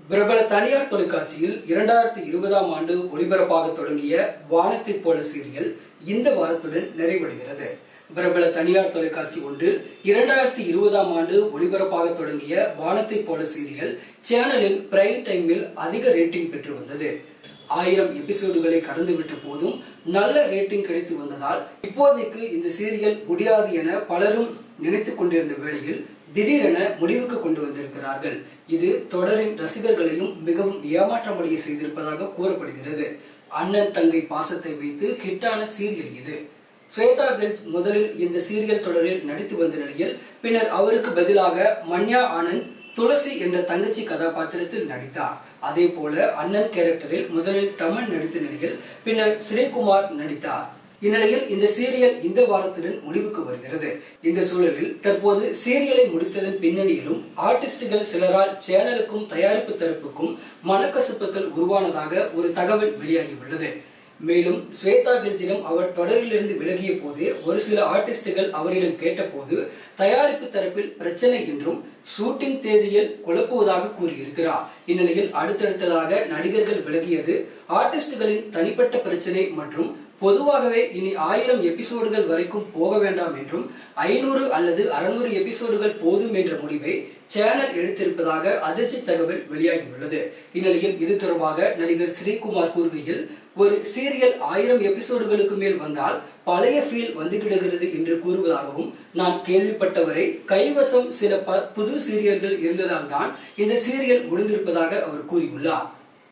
பிரபல தனியார் தொலைக்காட்சியில் இரண்டாயிரத்தி இருபதாம் ஆண்டு ஒளிபரப்பாக தொடங்கிய வானத்தைப் போல சீரியல் இந்த வாரத்துடன் நிறைவடைகிறது பிரபல தனியார் தொலைக்காட்சி ஒன்றில் இரண்டாயிரத்தி இருபதாம் ஆண்டு ஒளிபரப்பாக தொடங்கிய வானத்தைப் போல சீரியல் சேனலில் பிரைம் டைமில் அதிக ரேட்டிங் பெற்று வந்தது ஆயிரம் எபிசோடுகளை கடந்துவிட்ட போதும் நல்ல ரேட்டிங் கிடைத்து வந்ததால் இப்போதைக்கு இந்த சீரியல் முடியாது என பலரும் நினைத்துக் கொண்டிருந்த வேளையில் திடீரென முடிவுக்கு கொண்டு வந்திருக்கிறார்கள் இது தொடரின் ரசிகர்களையும் மிகவும் ஏமாற்றமடைய செய்திருப்பதாக கூறப்படுகிறது அண்ணன் தங்கை பாசத்தை வைத்து ஹிட்டான சீரியல் இது ஸ்வேதா பெல்ஸ் முதலில் இந்த சீரியல் தொடரில் நடித்து வந்த நிலையில் பின்னர் அவருக்கு பதிலாக மன்யா ஆனந்த் துளசி என்ற தங்கச்சி கதாபாத்திரத்தில் நடித்தார் அதே போல அண்ணன் கேரக்டரில் முதலில் தமிழ் நடித்த நிலையில் பின்னர் ஸ்ரீகுமார் நடித்தார் இந்நிலையில் இந்த சீரியல் இந்த வாரத்துடன் முடிவுக்கு வருகிறது இந்த சூழலில் தற்போது சீரியலை முடித்ததன் பின்னணியிலும் ஆர்டிஸ்டுகள் சிலரால் சேனலுக்கும் தயாரிப்பு தரப்புக்கும் மனக்கசப்புகள் உருவானதாக ஒரு தகவல் வெளியாகியுள்ளது மேலும் ஸ்வேதா கில்ஜிடம் அவர் தொடரிலிருந்து விலகிய போதே ஒரு சில ஆர்டிஸ்டுகள் அவரிடம் கேட்டபோது தயாரிப்பு தரப்பில் பிரச்சனை என்றும் ஷூட்டிங் தேதியில் குழப்புவதாக கூறியிருக்கிறார் இந்நிலையில் அடுத்தடுத்ததாக நடிகர்கள் விலகியது ஆர்டிஸ்டுகளின் தனிப்பட்ட பிரச்சனை மற்றும் பொதுவாகவே இனி ஆயிரம் எபிசோடுகள் வரைக்கும் போக வேண்டாம் என்றும் ஐநூறு அல்லது அறுநூறு எபிசோடுகள் போதும் என்ற முடிவை சேனல் எடுத்திருப்பதாக அதிர்ச்சி தகவல் வெளியாகியுள்ளது இந்நிலையில் இது தொடர்பாக நடிகர் ஸ்ரீகுமார் கூறுகையில் ஒரு சீரியல் ஆயிரம் எபிசோடுகளுக்கு மேல் வந்தால் பழைய ஃபீல் வந்து கிடக்கிறது என்று கூறுவதாகவும் நான் கேள்விப்பட்டவரை கைவசம் சில புது சீரியல்கள் இருந்ததால் தான் இந்த சீரியல் முடிந்திருப்பதாக அவர் கூறியுள்ளார்